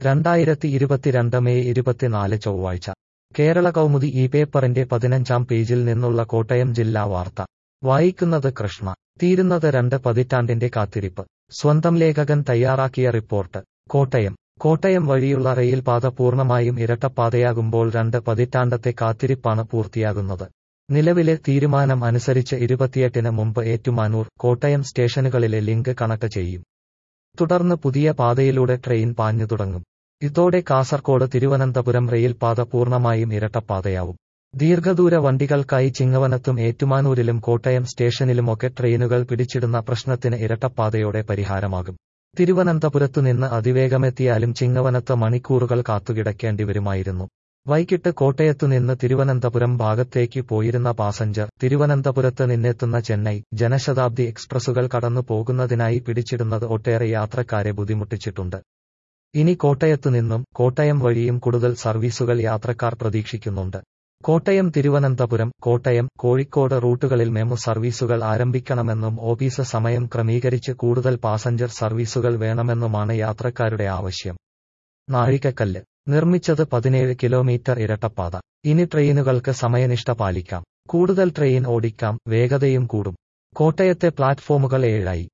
രണ്ടായിരത്തി ഇരുപത്തിരണ്ട് മെയ് ഇരുപത്തിനാല് ചൊവ്വാഴ്ച കേരള കൗമുദി ഈ പേപ്പറിന്റെ പതിനഞ്ചാം പേജിൽ നിന്നുള്ള കോട്ടയം ജില്ലാ വാർത്ത വായിക്കുന്നത് കൃഷ്ണ തീരുന്നത് രണ്ട് പതിറ്റാണ്ടിന്റെ കാത്തിരിപ്പ് സ്വന്തം ലേഖകൻ തയ്യാറാക്കിയ റിപ്പോർട്ട് കോട്ടയം കോട്ടയം വഴിയുള്ള റെയിൽപാത പൂർണ്ണമായും ഇരട്ടപ്പാതയാകുമ്പോൾ രണ്ട് പതിറ്റാണ്ടത്തെ കാത്തിരിപ്പാണ് പൂർത്തിയാകുന്നത് നിലവിലെ തീരുമാനം അനുസരിച്ച് ഇരുപത്തിയെട്ടിന് മുമ്പ് ഏറ്റുമാനൂർ കോട്ടയം സ്റ്റേഷനുകളിലെ ലിങ്ക് കണക്ട് ചെയ്യും തുടർന്ന് പുതിയ പാതയിലൂടെ ട്രെയിൻ പാഞ്ഞു തുടങ്ങും ഇതോടെ കാസർകോട് തിരുവനന്തപുരം റെയിൽപാത പൂർണ്ണമായും ഇരട്ടപ്പാതയാവും ദീർഘദൂര വണ്ടികൾക്കായി ചിങ്ങവനത്തും ഏറ്റുമാനൂരിലും കോട്ടയം സ്റ്റേഷനിലുമൊക്കെ ട്രെയിനുകൾ പിടിച്ചിടുന്ന പ്രശ്നത്തിന് ഇരട്ടപ്പാതയോടെ പരിഹാരമാകും തിരുവനന്തപുരത്തുനിന്ന് അതിവേഗമെത്തിയാലും ചിങ്ങവനത്ത് മണിക്കൂറുകൾ കാത്തുകിടക്കേണ്ടി വരുമായിരുന്നു വൈകിട്ട് കോട്ടയത്തുനിന്ന് തിരുവനന്തപുരം ഭാഗത്തേക്ക് പോയിരുന്ന പാസഞ്ചർ തിരുവനന്തപുരത്ത് നിന്നെത്തുന്ന ചെന്നൈ ജനശതാബ്ദി എക്സ്പ്രസുകൾ കടന്നു പോകുന്നതിനായി പിടിച്ചിടുന്നത് ഒട്ടേറെ യാത്രക്കാരെ ബുദ്ധിമുട്ടിച്ചിട്ടുണ്ട് ഇനി കോട്ടയത്തുനിന്നും കോട്ടയം വഴിയും കൂടുതൽ സർവീസുകൾ യാത്രക്കാർ പ്രതീക്ഷിക്കുന്നുണ്ട് കോട്ടയം തിരുവനന്തപുരം കോട്ടയം കോഴിക്കോട് റൂട്ടുകളിൽ മെമു സർവീസുകൾ ആരംഭിക്കണമെന്നും ഓഫീസ് സമയം ക്രമീകരിച്ച് കൂടുതൽ പാസഞ്ചർ സർവീസുകൾ വേണമെന്നുമാണ് യാത്രക്കാരുടെ ആവശ്യം നാഴികക്കല്ല് നിർമ്മിച്ചത് പതിനേഴ് കിലോമീറ്റർ ഇരട്ടപ്പാത ഇനി ട്രെയിനുകൾക്ക് സമയനിഷ്ഠ പാലിക്കാം കൂടുതൽ ട്രെയിൻ ഓടിക്കാം വേഗതയും കൂടും കോട്ടയത്തെ പ്ലാറ്റ്ഫോമുകൾ ഏഴായി